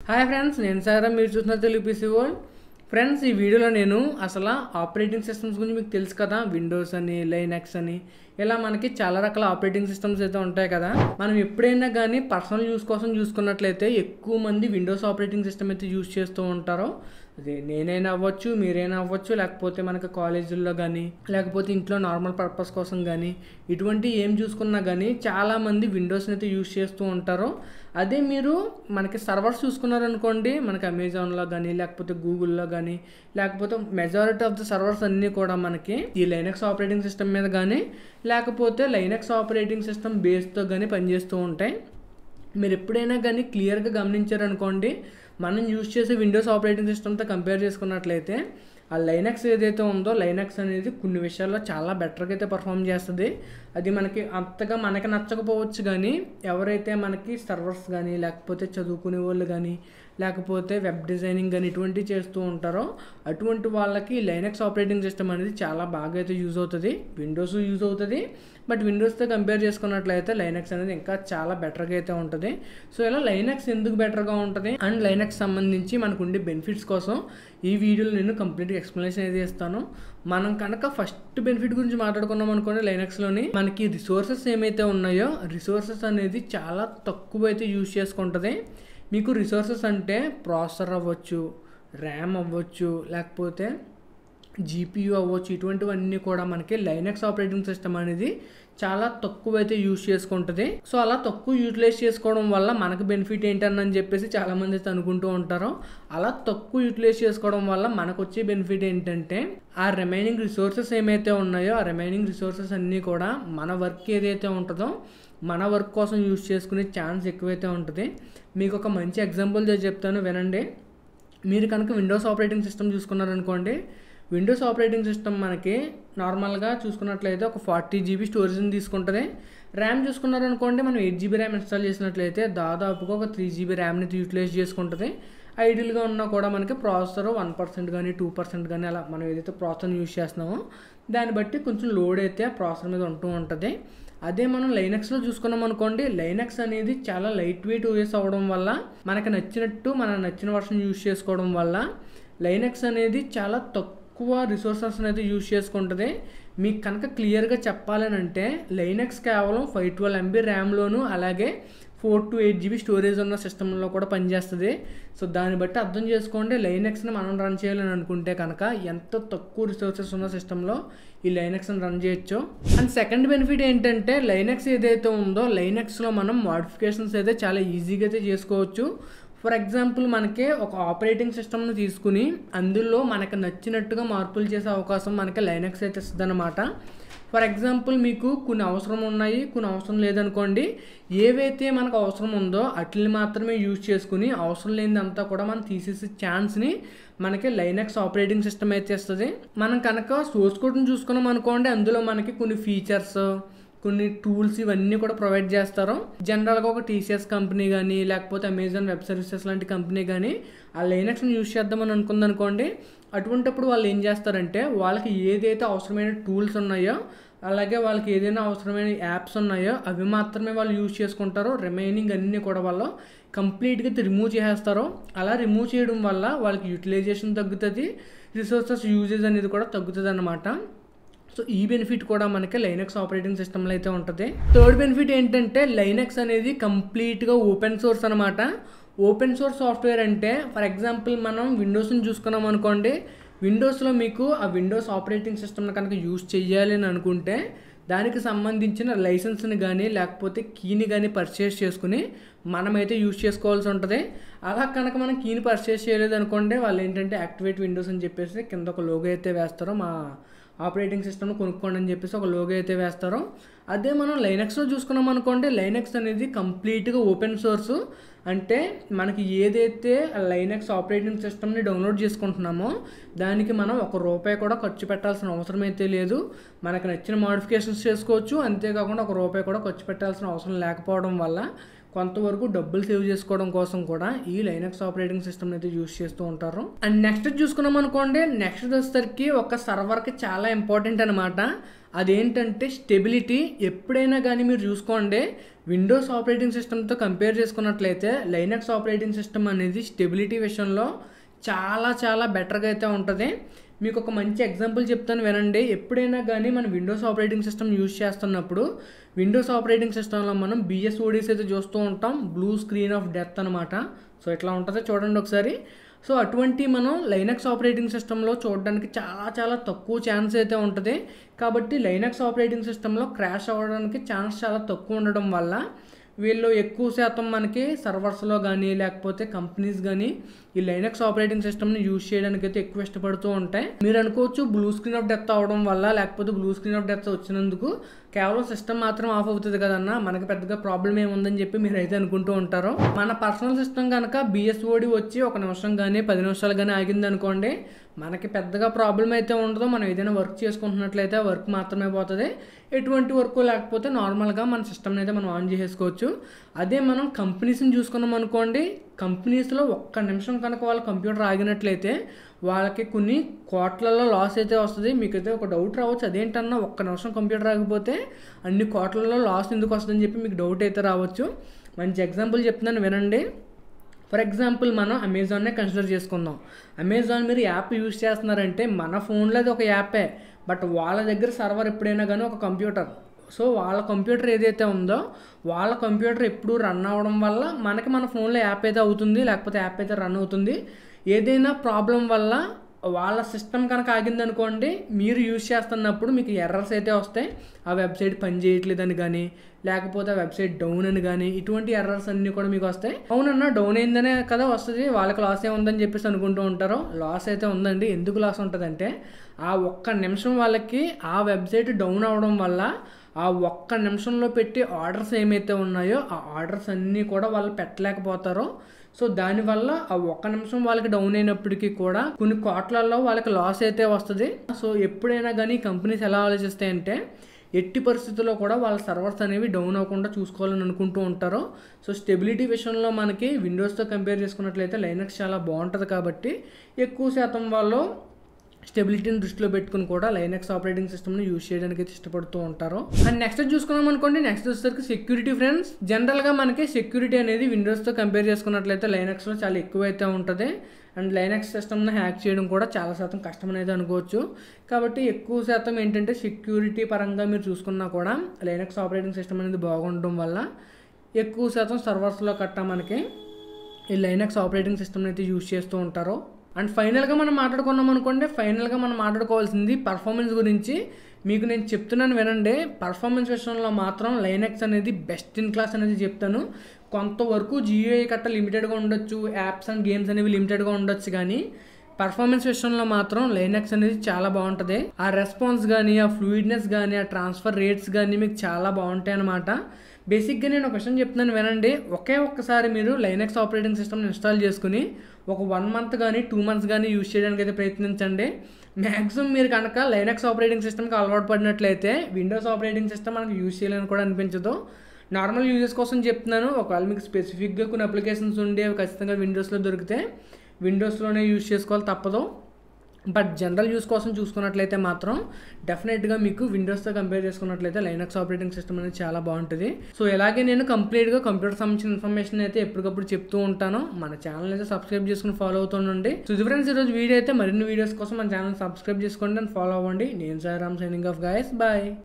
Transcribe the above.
hi friends నేను సారా మీరు చూస్తున్న తెలుగు పీసీ వరల్డ్ ఫ్రెండ్స్ ఈ వీడియోలో నేను అసలు ఆపరేటింగ్ సిస్టమ్స్ గురించి మీకు తెలుసు కదా విండోస్ అని లైనక్స్ అని ఇలా మనకి చాలా రకాల ఆపరేటింగ్ సిస్టమ్స్ అయితే ఉంటాయి కదా మనం ఎప్పుడైనా కానీ పర్సనల్ యూస్ కోసం చూసుకున్నట్లయితే ఎక్కువ మంది విండోస్ ఆపరేటింగ్ సిస్టమ్ అయితే యూస్ చేస్తూ ఉంటారో అదే నేనైనా అవ్వచ్చు మీరైనా అవ్వచ్చు లేకపోతే మనకి కాలేజీల్లో కానీ లేకపోతే ఇంట్లో నార్మల్ పర్పస్ కోసం కానీ ఇటువంటి ఏం చూసుకున్నా కానీ చాలామంది విండోస్ని అయితే యూస్ చేస్తూ ఉంటారు అదే మీరు మనకి సర్వర్స్ చూసుకున్నారనుకోండి మనకి అమెజాన్లో కానీ లేకపోతే గూగుల్లో కానీ లేకపోతే మెజారిటీ ఆఫ్ ద సర్వర్స్ అన్నీ కూడా మనకి ఈ లైనక్స్ ఆపరేటింగ్ సిస్టమ్ మీద కానీ లేకపోతే లైనక్స్ ఆపరేటింగ్ సిస్టమ్ బేస్తో కానీ పనిచేస్తూ ఉంటాయి మీరు ఎప్పుడైనా కానీ క్లియర్గా గమనించారనుకోండి మనం యూజ్ చేసే విండోస్ ఆపరేటింగ్ సిస్టమ్తో కంపేర్ చేసుకున్నట్లయితే ఆ లైనక్స్ ఏదైతే ఉందో లైనక్స్ అనేది కొన్ని విషయాల్లో చాలా బెటర్గా అయితే పర్ఫామ్ చేస్తుంది అది మనకి అంతగా మనకి నచ్చకపోవచ్చు కానీ ఎవరైతే మనకి సర్వర్స్ కానీ లేకపోతే చదువుకునే వాళ్ళు కానీ లేకపోతే వెబ్ డిజైనింగ్ కానీ ఇటువంటివి చేస్తూ ఉంటారో అటువంటి వాళ్ళకి లైనక్స్ ఆపరేటింగ్ సిస్టమ్ అనేది చాలా బాగా అయితే యూజ్ అవుతుంది విండోస్ యూజ్ అవుతుంది బట్ విండోస్తో కంపేర్ చేసుకున్నట్లయితే లైనక్స్ అనేది ఇంకా చాలా బెటర్గా అయితే ఉంటుంది సో ఇలా లైనక్స్ ఎందుకు బెటర్గా ఉంటుంది అండ్ లైనక్స్ సంబంధించి మనకు ఉండే బెనిఫిట్స్ కోసం ఈ వీడియోలో నేను కంప్లీట్గా ఎక్స్ప్లెనేషన్ అయితే ఇస్తాను మనం కనుక ఫస్ట్ బెనిఫిట్ గురించి మాట్లాడుకున్నాం అనుకోండి లైనక్స్లోని మనకి రిసోర్సెస్ ఏమైతే ఉన్నాయో రిసోర్సెస్ అనేది చాలా తక్కువ అయితే యూజ్ చేసుకుంటుంది మీకు రిసోర్సెస్ అంటే ప్రాసెసర్ అవ్వచ్చు ర్యామ్ అవ్వచ్చు లేకపోతే జీపీయూ అవ్వచ్చు ఇటువంటివన్నీ కూడా మనకి లైనక్స్ ఆపరేటింగ్ సిస్టమ్ అనేది చాలా తక్కువ అయితే యూజ్ చేసుకుంటుంది సో అలా తక్కువ యూటిలైజ్ చేసుకోవడం వల్ల మనకు బెనిఫిట్ ఏంటని చెప్పేసి చాలామంది అయితే అనుకుంటూ ఉంటారు అలా తక్కువ యూటిలైజ్ చేసుకోవడం వల్ల మనకు వచ్చే బెనిఫిట్ ఏంటంటే ఆ రిమైనింగ్ రిసోర్సెస్ ఏమైతే ఉన్నాయో ఆ రిమైనింగ్ రిసోర్సెస్ అన్నీ కూడా మన వర్క్ ఏదైతే ఉంటుందో మన వర్క్ కోసం యూజ్ చేసుకునే ఛాన్స్ ఎక్కువైతే ఉంటుంది మీకు ఒక మంచి ఎగ్జాంపుల్ చెప్తాను వినండి మీరు కనుక విండోస్ ఆపరేటింగ్ సిస్టమ్ చూసుకున్నారనుకోండి విండోస్ ఆపరేటింగ్ సిస్టమ్ మనకి నార్మల్గా చూసుకున్నట్లయితే ఒక ఫార్టీ జీబీ స్టోరేజ్ని తీసుకుంటుంది ర్యామ్ చూసుకున్నారనుకోండి మనం ఎయిట్ జీబీ ర్యామ్ ఇన్స్టాల్ చేసినట్లయితే దాదాపుగా ఒక త్రీ జీబీ ర్యామ్ని యూటిలైజ్ చేసుకుంటుంది ఐడియల్గా ఉన్నా కూడా మనకి ప్రాసెసర్ వన్ పర్సెంట్ కానీ టూ పర్సెంట్ కానీ అలా మనం ఏదైతే ప్రాసెసర్ యూజ్ చేస్తున్నామో దాన్ని బట్టి కొంచెం లోడ్ అయితే ఆ ప్రాసెసర్ మీద ఉంటూ ఉంటుంది అదే మనం లైనక్స్లో చూసుకున్నాం అనుకోండి లైనక్స్ అనేది చాలా లైట్ వెయిట్ యూస్ అవ్వడం వల్ల మనకు నచ్చినట్టు మన నచ్చిన వర్షన్ యూజ్ చేసుకోవడం వల్ల లైనక్స్ అనేది చాలా తక్కువ రిసోర్సెస్ అయితే యూజ్ చేసుకుంటుంది మీకు కనుక క్లియర్గా చెప్పాలనంటే లైనక్స్ కేవలం ఫైవ్ ట్వెల్వ్ ఎంబీ ర్యామ్లోను అలాగే four to eight GB storage ఉన్న సిస్టంలో కూడా పనిచేస్తుంది సో దాన్ని బట్టి అర్థం చేసుకోండి లైనక్స్ని మనం రన్ చేయాలని అనుకుంటే కనుక ఎంత తక్కువ రిసోర్సెస్ ఉన్న సిస్టంలో ఈ లైనక్స్ని రన్ చేయొచ్చు అండ్ సెకండ్ బెనిఫిట్ ఏంటంటే లైనక్స్ ఏదైతే ఉందో లైనక్స్లో మనం మోడిఫికేషన్స్ అయితే చాలా ఈజీగా అయితే చేసుకోవచ్చు ఫర్ ఎగ్జాంపుల్ మనకి ఒక ఆపరేటింగ్ సిస్టమ్ను తీసుకుని అందులో మనకు నచ్చినట్టుగా మార్పులు చేసే అవకాశం మనకి లైనక్స్ అయితే ఇస్తుంది అనమాట ఫర్ ఎగ్జాంపుల్ మీకు కొన్ని అవసరం ఉన్నాయి కొన్ని అవసరం లేదనుకోండి ఏవైతే మనకు అవసరం ఉందో వాటిని మాత్రమే యూజ్ చేసుకుని అవసరం లేనిదంతా కూడా మనం తీసేసే ఛాన్స్ని మనకి లైనక్స్ ఆపరేటింగ్ సిస్టమ్ అయితే ఇస్తుంది మనం కనుక సోర్స్ కోడ్ని చూసుకున్నాం అనుకోండి అందులో మనకి కొన్ని ఫీచర్స్ కొన్ని టూల్స్ ఇవన్నీ కూడా ప్రొవైడ్ చేస్తారు జనరల్గా ఒక టీసీఎస్ కంపెనీ కానీ లేకపోతే అమెజాన్ వెబ్ సర్వీసెస్ లాంటి కంపెనీ కానీ ఆ లైనక్స్ని యూజ్ చేద్దామని అనుకుందనుకోండి అటువంటిప్పుడు వాళ్ళు ఏం చేస్తారంటే వాళ్ళకి ఏదైతే అవసరమైన టూల్స్ ఉన్నాయో అలాగే వాళ్ళకి ఏదైనా అవసరమైన యాప్స్ ఉన్నాయో అవి మాత్రమే వాళ్ళు యూజ్ చేసుకుంటారో రిమైనింగ్ అన్నీ కూడా వాళ్ళు కంప్లీట్గా రిమూవ్ చేసేస్తారు అలా రిమూవ్ చేయడం వల్ల వాళ్ళకి యూటిలైజేషన్ తగ్గుతుంది రిసోర్సెస్ యూజేజ్ అనేది కూడా తగ్గుతుంది అనమాట సో ఈ బెనిఫిట్ కూడా మనకి లైనక్స్ ఆపరేటింగ్ సిస్టమ్లో అయితే ఉంటుంది థర్డ్ బెనిఫిట్ ఏంటంటే లైనక్స్ అనేది కంప్లీట్గా ఓపెన్ సోర్స్ అనమాట ఓపెన్ సోర్స్ సాఫ్ట్వేర్ అంటే ఫర్ ఎగ్జాంపుల్ మనం విండోస్ని చూసుకున్నాం అనుకోండి విండోస్లో మీకు ఆ విండోస్ ఆపరేటింగ్ సిస్టమ్ని కనుక యూజ్ చేయాలి అని అనుకుంటే దానికి సంబంధించిన లైసెన్స్ని కానీ లేకపోతే కీని కానీ పర్చేస్ చేసుకుని మనమైతే యూజ్ చేసుకోవాల్సి ఉంటుంది అలా కనుక మనం కీని పర్చేస్ చేయలేదు అనుకోండి వాళ్ళు ఏంటంటే యాక్టివేట్ విండోస్ అని చెప్పేసి కింద ఒక లోగో అయితే వేస్తారో మా ఆపరేటింగ్ సిస్టమ్ను కొనుక్కోండి అని చెప్పేసి ఒక లోగో అయితే వేస్తారో అదే మనం లైనక్స్లో చూసుకున్నాం అనుకోండి లైనక్స్ అనేది కంప్లీట్గా ఓపెన్ సోర్స్ అంటే మనకి ఏదైతే లైనక్స్ ఆపరేటింగ్ సిస్టమ్ని డౌన్లోడ్ చేసుకుంటున్నామో దానికి మనం ఒక రూపాయి కూడా ఖర్చు పెట్టాల్సిన అవసరం అయితే లేదు మనకు నచ్చిన మాడిఫికేషన్స్ చేసుకోవచ్చు అంతేకాకుండా ఒక రూపాయి కూడా ఖర్చు పెట్టాల్సిన అవసరం లేకపోవడం వల్ల కొంతవరకు డబ్బులు సేవ్ చేసుకోవడం కోసం కూడా ఈ లైనక్స్ ఆపరేటింగ్ సిస్టమ్ అయితే యూస్ చేస్తూ ఉంటారు అండ్ నెక్స్ట్ చూసుకున్నాం అనుకోండి నెక్స్ట్ వచ్చేసరికి ఒక సర్వర్కి చాలా ఇంపార్టెంట్ అనమాట అదేంటంటే స్టెబిలిటీ ఎప్పుడైనా కానీ మీరు చూసుకోండి విండోస్ ఆపరేటింగ్ సిస్టమ్తో కంపేర్ చేసుకున్నట్లయితే లైనక్స్ ఆపరేటింగ్ సిస్టమ్ అనేది స్టెబిలిటీ విషయంలో చాలా చాలా బెటర్గా అయితే ఉంటుంది మీకు ఒక మంచి ఎగ్జాంపుల్ చెప్తాను వినండి ఎప్పుడైనా కానీ మనం విండోస్ ఆపరేటింగ్ సిస్టమ్ యూజ్ చేస్తున్నప్పుడు విండోస్ ఆపరేటింగ్ సిస్టంలో మనం బిఎస్ఓడీస్ అయితే చూస్తూ ఉంటాం బ్లూ స్క్రీన్ ఆఫ్ డెత్ అనమాట సో ఇట్లా ఉంటుంది చూడండి ఒకసారి సో అటువంటి మనం లైనక్స్ ఆపరేటింగ్ సిస్టంలో చూడడానికి చాలా చాలా తక్కువ ఛాన్స్ అయితే ఉంటుంది కాబట్టి లైనక్స్ ఆపరేటింగ్ సిస్టంలో క్రాష్ అవ్వడానికి ఛాన్స్ చాలా తక్కువ ఉండడం వల్ల వీళ్ళు ఎక్కువ శాతం మనకి సర్వర్స్లో కానీ లేకపోతే కంపెనీస్ కానీ ఈ లైనక్స్ ఆపరేటింగ్ సిస్టమ్ని యూజ్ చేయడానికి అయితే ఎక్కువ ఇష్టపడుతూ ఉంటాయి మీరు అనుకోవచ్చు బ్లూ స్క్రీన్ ఆఫ్ డెత్ అవడం వల్ల లేకపోతే బ్లూ స్క్రీన్ ఆఫ్ డెత్ వచ్చినందుకు కేవలం సిస్టమ్ మాత్రం ఆఫ్ అవుతుంది కదన్నా మనకి పెద్దగా ప్రాబ్లం ఏముందని చెప్పి మీరు అయితే అనుకుంటూ ఉంటారు మన పర్సనల్ సిస్టమ్ కనుక బిఎస్ఓడి వచ్చి ఒక నిమిషం కానీ పది నిమిషాలు కానీ ఆగింది అనుకోండి మనకి పెద్దగా ప్రాబ్లం అయితే ఉండదు మనం ఏదైనా వర్క్ చేసుకుంటున్నట్లయితే వర్క్ మాత్రమే పోతుంది ఎటువంటి వర్క్ లేకపోతే నార్మల్గా మన సిస్టమ్ని అయితే మనం ఆన్ చేసేసుకోవచ్చు అదే మనం కంపెనీస్ని చూసుకున్నాం అనుకోండి కంపెనీస్లో ఒక్క నిమిషం కనుక వాళ్ళ కంప్యూటర్ ఆగినట్లయితే వాళ్ళకి కొన్ని కోట్లలో లాస్ అయితే వస్తుంది మీకైతే ఒక డౌట్ రావచ్చు అదేంటన్నా ఒక్క నిమిషం కంప్యూటర్ ఆగిపోతే అన్ని కోట్లలో లాస్ ఎందుకు వస్తుందని చెప్పి మీకు డౌట్ అయితే రావచ్చు మంచి ఎగ్జాంపుల్ చెప్తున్నాను వినండి ఫర్ ఎగ్జాంపుల్ మనం అమెజాన్నే కన్సిడర్ చేసుకుందాం అమెజాన్ మీరు యాప్ యూజ్ చేస్తున్నారంటే మన ఫోన్లో అది ఒక యాపే బట్ వాళ్ళ దగ్గర సర్వర్ ఎప్పుడైనా కానీ ఒక కంప్యూటర్ సో వాళ్ళ కంప్యూటర్ ఏదైతే ఉందో వాళ్ళ కంప్యూటర్ ఎప్పుడు రన్ అవ్వడం వల్ల మనకి మన ఫోన్లో యాప్ అయితే అవుతుంది లేకపోతే యాప్ అయితే రన్ అవుతుంది ఏదైనా ప్రాబ్లం వల్ల వాళ్ళ సిస్టమ్ కనుక ఆగింది అనుకోండి మీరు యూజ్ చేస్తున్నప్పుడు మీకు ఎర్రర్స్ అయితే వస్తాయి ఆ వెబ్సైట్ పని చేయట్లేదని కానీ లేకపోతే ఆ వెబ్సైట్ డౌన్ అని కానీ ఇటువంటి ఎర్రర్స్ అన్నీ కూడా మీకు వస్తాయి అవునన్నా డౌన్ అయిందనే కదా వస్తుంది వాళ్ళకి లాస్ ఏముందని చెప్పేసి అనుకుంటూ ఉంటారు లాస్ అయితే ఉందండి ఎందుకు లాస్ ఉంటుందంటే ఆ ఒక్క నిమిషం వాళ్ళకి ఆ వెబ్సైట్ డౌన్ అవడం వల్ల ఆ ఒక్క నిమిషంలో పెట్టి ఆర్డర్స్ ఏమైతే ఉన్నాయో ఆ ఆర్డర్స్ అన్నీ కూడా వాళ్ళు పెట్టలేకపోతారో సో దానివల్ల ఆ ఒక్క నిమిషం వాళ్ళకి డౌన్ అయినప్పటికీ కూడా కొన్ని కోట్లలో వాళ్ళకి లాస్ అయితే వస్తుంది సో ఎప్పుడైనా కానీ కంపెనీస్ ఎలా ఆలోచిస్తాయంటే ఎట్టి పరిస్థితుల్లో కూడా వాళ్ళ సర్వర్స్ అనేవి డౌన్ అవ్వకుండా చూసుకోవాలని అనుకుంటూ ఉంటారు సో స్టెబిలిటీ విషయంలో మనకి విండోస్తో కంపేర్ చేసుకున్నట్లయితే లైనక్స్ చాలా బాగుంటుంది కాబట్టి ఎక్కువ శాతం వాళ్ళు స్టెబిలిటీని దృష్టిలో పెట్టుకుని కూడా లైనక్స్ ఆపరేటింగ్ సిస్టమ్ని యూజ్ చేయడానికి అయితే ఇష్టపడుతూ ఉంటారు అండ్ నెక్స్ట్ చూసుకున్నాం అనుకోండి నెక్స్ట్ వచ్చేసరికి సెక్యూరిటీ ఫ్రెండ్స్ జనరల్గా మనకి సెక్యూరిటీ అనేది విండోస్తో కంపేర్ చేసుకున్నట్లయితే లైనక్స్లో చాలా ఎక్కువ అయితే ఉంటుంది అండ్ లైనక్స్ సిస్టమ్ని హ్యాక్ చేయడం కూడా చాలా శాతం కష్టం అనేది అనుకోవచ్చు కాబట్టి ఎక్కువ శాతం ఏంటంటే సెక్యూరిటీ పరంగా మీరు చూసుకున్నా కూడా లైనక్స్ ఆపరేటింగ్ సిస్టమ్ అనేది బాగుండడం వల్ల ఎక్కువ శాతం సర్వర్స్లో కట్ట మనకి ఈ లైనక్స్ ఆపరేటింగ్ సిస్టమ్ని అయితే యూజ్ చేస్తూ ఉంటారు అండ్ ఫైనల్గా మనం మాట్లాడుకున్నాం అనుకోండి ఫైనల్గా మనం మాట్లాడుకోవాల్సింది పర్ఫార్మెన్స్ గురించి మీకు నేను చెప్తున్నాను వినండి పర్ఫార్మెన్స్ విషయంలో మాత్రం లైనక్స్ అనేది బెస్ట్ ఇన్ క్లాస్ అనేది చెప్తాను కొంతవరకు జియో కట్ట లిమిటెడ్గా ఉండొచ్చు యాప్స్ అండ్ గేమ్స్ అనేవి లిమిటెడ్గా ఉండొచ్చు కానీ పర్ఫార్మెన్స్ విషయంలో మాత్రం లైనక్స్ అనేది చాలా బాగుంటుంది ఆ రెస్పాన్స్ కానీ ఆ ఫ్లూయిడ్నెస్ కానీ ఆ ట్రాన్స్ఫర్ రేట్స్ కానీ మీకు చాలా బాగుంటాయి అనమాట బేసిక్గా నేను ఒక క్వశ్చన్ చెప్తున్నాను వినండి ఒకే ఒక్కసారి మీరు లైనక్స్ ఆపరేటింగ్ సిస్టమ్ని ఇన్స్టాల్ చేసుకుని ఒక వన్ మంత్ కానీ టూ మంత్స్ కానీ యూజ్ చేయడానికి అయితే ప్రయత్నించండి మ్యాక్సిమం మీరు కనుక లైనక్స్ ఆపరేటింగ్ సిస్టమ్కి అలవాటు పడినట్లయితే విండోస్ ఆపరేటింగ్ సిస్టమ్ మనకు యూజ్ చేయాలని కూడా అనిపించదు నార్మల్ యూజెస్ కోసం చెప్తున్నాను ఒకవేళ మీకు స్పెసిఫిక్గా కొన్ని అప్లికేషన్స్ ఉండి అవి ఖచ్చితంగా విండోస్లో దొరికితే విండోస్లోనే యూజ్ చేసుకోవాలి తప్పదు బట్ జనరల్ యూస్ కోసం చూసుకున్నట్లయితే మాత్రం డెఫినెట్గా మీకు విండోస్తో కంపేర్ చేసుకున్నట్లయితే లైనక్స్ ఆపరేటింగ్ సిస్టమ్ అనేది చాలా బాగుంటుంది సో ఇలాగే నేను కంప్లీట్గా కంప్యూటర్ సంబంధించిన ఇన్ఫర్మేషన్ అయితే ఎప్పటికప్పుడు చెప్తూ ఉంటాను మన ఛానల్ అయితే సబ్స్క్రైబ్ చేసుకుని ఫాలో అవుతుండండి సో ఇది ఫ్రెండ్స్ ఈరోజు వీడియో అయితే మరిన్ని వీడియోస్ కోసం మన ఛానల్ సబ్స్క్రైబ్ చేసుకోండి అండ్ ఫాలో అవ్వండి నేను sir Ram signing off guys bye